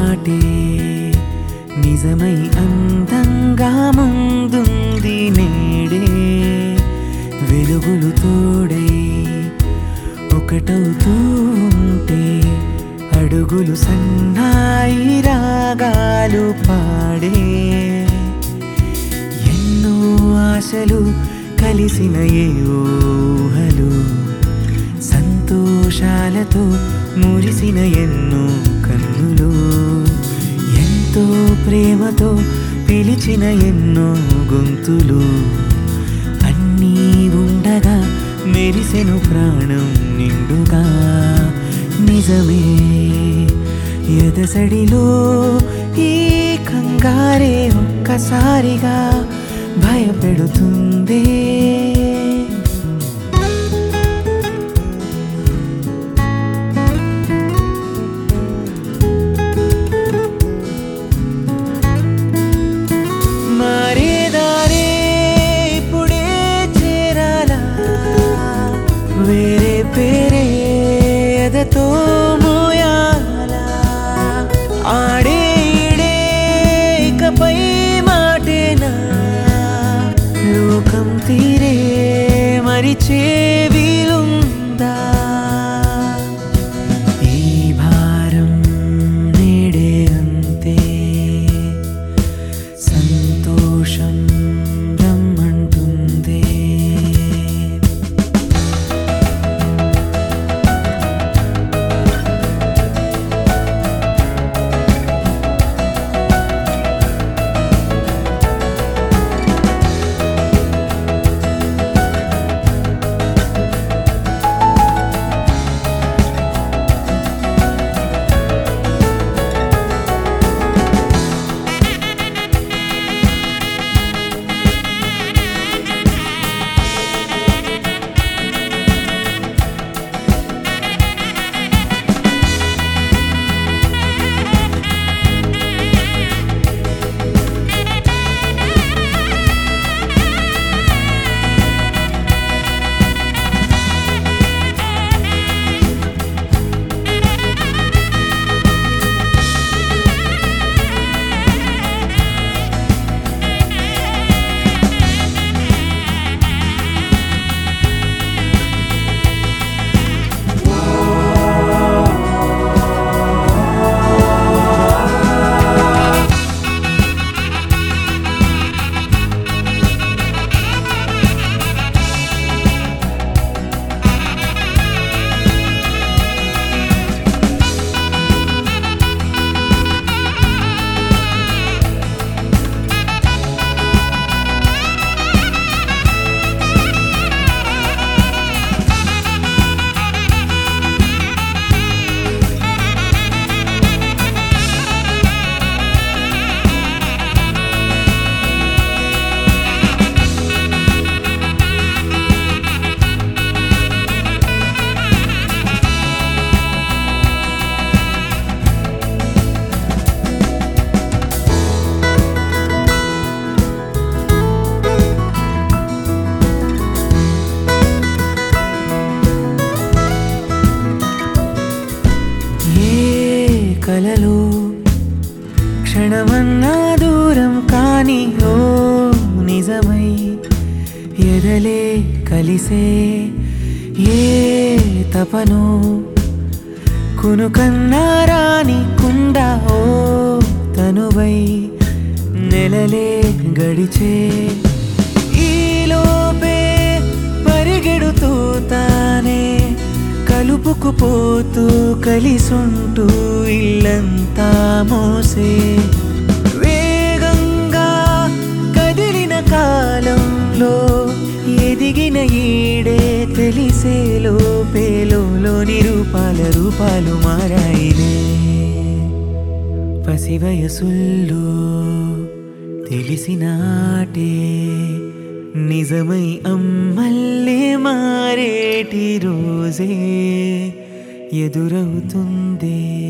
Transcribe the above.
ఆటే నిజమై అందంగా ముందుంది నేడే వెలుగులు తోడై ఒకటవుతూ ఉంటే అడుగులు సన్నాయి రాగాలు పాడే ఎన్నో ఆశలు కలిసిన ఏ ఊహలు సంతోషాలతో మురిసిన ఎన్నో కన్నులు ఎంతో ప్రేమతో పిలిచిన ఎన్నో గొంతులు అన్నీ ఉండగా మెరిసెను ప్రాణం నిండుగా నిజమే ఎదసడిలో ఈ కంగారే ఒక్కసారిగా భయపెడుతుందే మారే దారే ఇప్పుడే చేరాలా వేరే పేరే ఎదతో మోయాలా ఆడే ఈడే ఇకపై మాటేనా లోకం తీరే మరిచే వీలుందా ఈ భారం నేడే అంతే సంతోషం రమ్మంటుందే ఏ కలలో క్షణమన్నా దూరం కాని ఓ నిజమై ఎదలే కలిసే ఏ తపనో కునుకన్నా రాని కుండ ఓ తనువై నెలలే గడిచే ఈలోపే పరిగెడుతూ తానే కలుపుకుపోతూ కలిసుంటూ ఇల్లంతా మోసే వేగంగా కదిలిన కాలంలో ఎదిగిన ఈడే తెలిసే లోపేలోని రూపాల రూపాలు మారాయిలే పసి వయసుల్లో తెలిసిన ఆటే నిజమై అమ్మల్లే మారేటి రోజే ఎదురవుతుందే